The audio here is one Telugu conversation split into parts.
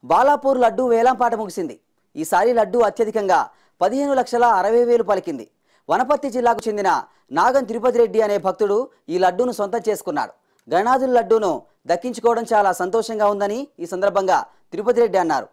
బాలాపూర్ లడ్డు వేలంపాట ముగిసింది ఈసారి లడ్డు అత్యధికంగా పదిహేను లక్షల అరవై వేలు పలికింది వనపర్తి జిల్లాకు చెందిన నాగం తిరుపతి రెడ్డి అనే భక్తుడు ఈ లడ్డూను సొంతం చేసుకున్నాడు గణాదుల లడ్డూను దక్కించుకోవడం చాలా సంతోషంగా ఉందని ఈ సందర్భంగా తిరుపతి రెడ్డి అన్నారు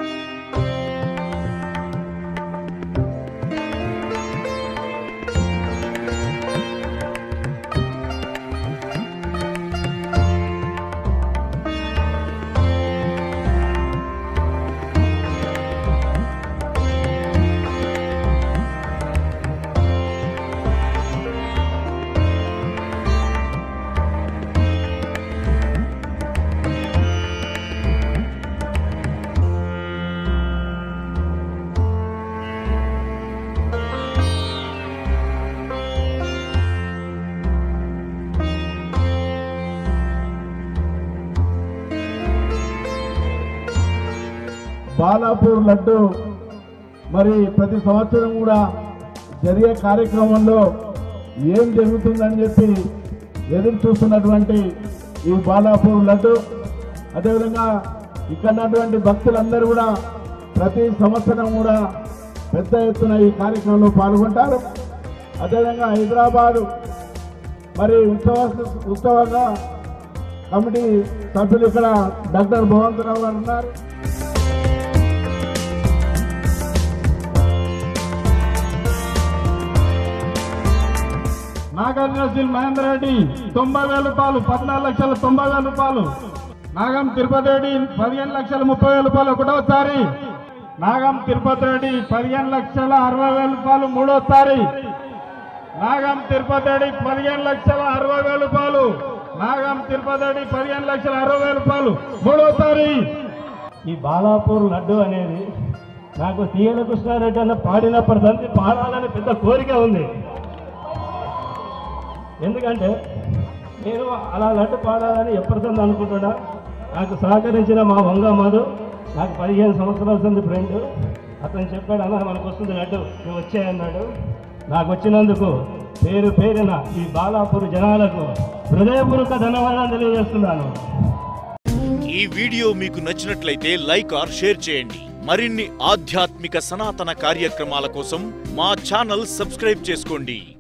బాలాపూర్ లడ్డు మరి ప్రతి సంవత్సరం కూడా జరిగే కార్యక్రమంలో ఏం జరుగుతుందని చెప్పి ఎదురు చూస్తున్నటువంటి ఈ బాలాపూర్ లడ్డు అదేవిధంగా ఇక్కడ ఉన్నటువంటి భక్తులందరూ కూడా ప్రతి సంవత్సరం కూడా పెద్ద ఎత్తున ఈ కార్యక్రమంలో పాల్గొంటారు అదేవిధంగా హైదరాబాదు మరి ఉత్సవ ఉత్సవంగా కమిటీ సభ్యులు ఇక్కడ డాక్టర్ భగవంతరావు గారు ఉన్నారు నాగార్జున శ్రీ మహేందర్ రెడ్డి తొంభై వేల రూపాయలు పద్నాలుగు లక్షల తొంభై వేల రూపాయలు నాగం తిరుపతి రెడ్డి పదిహేను లక్షల ముప్పై వేల రూపాయలు ఒకటోసారి నాగం తిరుపతి రెడ్డి పదిహేను లక్షల అరవై వేల రూపాయలు మూడోసారి నాగం తిరుపతి రెడ్డి పదిహేను లక్షల అరవై వేల రూపాయలు నాగం తిరుపతి రెడ్డి పదిహేను లక్షల అరవై వేల రూపాయలు మూడోసారి ఈ బాలాపూర్ లడ్డు అనేది నాకు సీఎల కృష్ణారెడ్డి అన్న పాడినప్పటి సంది పాడాలని పెద్ద కోరిక ఉంది ఎందుకంటే నేను అలా లడ్డు పాడాలని ఎప్పటికన్నా అనుకుంటున్నా నాకు సహకరించిన మా వంగ మధు నాకు పదిహేను సంవత్సరాల సంది ఫ్రెండ్ అతను చెప్పాడు అన్న మనకు వస్తుంది లడ్డు నువ్వు వచ్చాయన్నాడు నాకు వచ్చినందుకు పేరు పేరున ఈ బాలాపూర్ జనాలకు హృదయపూర్వక ధన్యవాదాలు తెలియజేస్తున్నాను ఈ వీడియో మీకు నచ్చినట్లయితే లైక్ ఆర్ షేర్ చేయండి మరిన్ని ఆధ్యాత్మిక సనాతన కార్యక్రమాల కోసం మా ఛానల్ సబ్స్క్రైబ్ చేసుకోండి